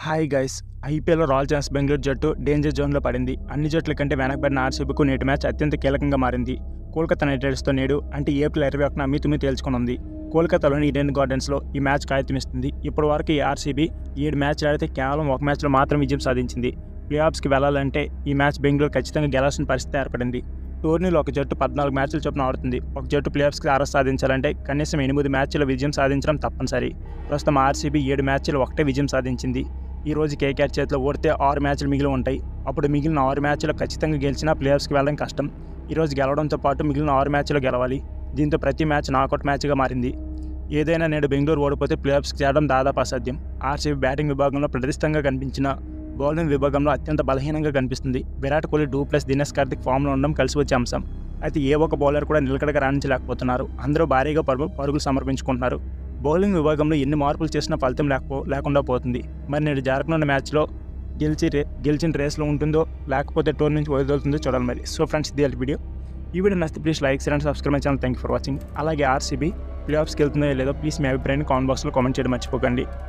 hi guys ఐపీఎల్లో Royal Challengers Bengaluru జట్టు danger జోన్లో పడింది అన్ని జట్ల కంటే వెనకబడిన ఆర్సీబీకు నేటి మ్యాచ్ అత్యంత కీలకంగా మారింది కోల్కతా నైట్ రైడర్స్తో నేడు అంటే ఏప్రిల్ ఇరవై ఒకటిన అమితుమి తేల్చుకునుంది కోల్కతాలోని ఈడెన్ గార్డెన్స్లో ఈ మ్యాచ్ కాగితమిస్తుంది ఇప్పటి వరకు ఈ ఆర్సీబీ ఏడు మ్యాచ్లు ఆడితే కేవలం ఒక మ్యాచ్లో మాత్రం విజయం సాధించింది ప్లే ఆఫ్స్కి వెళ్ళాలంటే ఈ మ్యాచ్ బెంగళూరు ఖచ్చితంగా గెలాల్సిన పరిస్థితి ఏర్పడింది టోర్నీలో ఒక జట్టు పద్నాలుగు మ్యాచ్ల చొప్పున ఆడుతుంది ఒక జట్టు ప్లే ఆఫ్స్కి అరెస్ట్ సాధించాలంటే కనీసం ఎనిమిది మ్యాచ్ల విజయం సాధించడం తప్పనిసరి ప్రస్తుతం ఆర్సీబీ ఏడు మ్యాచ్లు ఒకటే విజయం సాధించింది ఈ రోజు కేకేఆర్ చేతిలో ఓడితే ఆరు మ్యాచ్లు మిగిలి ఉంటాయి అప్పుడు మిగిలిన ఆరు మ్యాచ్లు ఖచ్చితంగా గెలిచినా ప్లేయర్స్కి వెళ్ళడం కష్టం ఈరోజు గెలవడంతో పాటు మిగిలిన ఆరు మ్యాచ్లు గెలవాలి దీంతో ప్రతి మ్యాచ్ నాకౌట్ మ్యాచ్గా మారింది ఏదైనా నేడు బెంగళూరు ఓడిపోతే ప్లేఆఫ్స్కి చేరడం దాదాపు అసాధ్యం ఆర్సీబీ బ్యాటింగ్ విభాగంలో ప్రతిష్టంగా కనిపించిన బౌలింగ్ విభాగంలో అత్యంత బలహీనంగా కనిపిస్తుంది విరాట్ కోహ్లీ డూ ప్లస్ దినేష్ కార్తిక్ ఫామ్లో ఉండడం కలిసి వచ్చే అంశం అయితే ఏ ఒక్క బౌలర్ కూడా నిలకడగా రాణించలేకపోతున్నారు అందరూ భారీగా పరుగు పరుగులు సమర్పించుకుంటున్నారు బౌలింగ్ విభాగంలో ఎన్ని మార్పులు చేసినా ఫలితం లేకపో లేకుండా పోతుంది మరి నేడు జరగనున్న మ్యాచ్లో గెలిచి రే గెలిచిన రేస్లో ఉంటుందో లేకపోతే టోర్ నుంచి వదులుతుందో చూడాలి మరి సో ఫ్రెండ్స్ ఇది వీడియో ఈ వీడియో నచ్చితే please like and subscribe my channel thank you for watching అలాగే ఆర్సీబీ ప్లే ఆఫ్స్కి వెళ్తుందో లేదో ప్లీజ్ మీ అభిప్రాయాన్ని కామెంట్ బాక్స్లో కామెంట్ చేయడం మర్చిపోకండి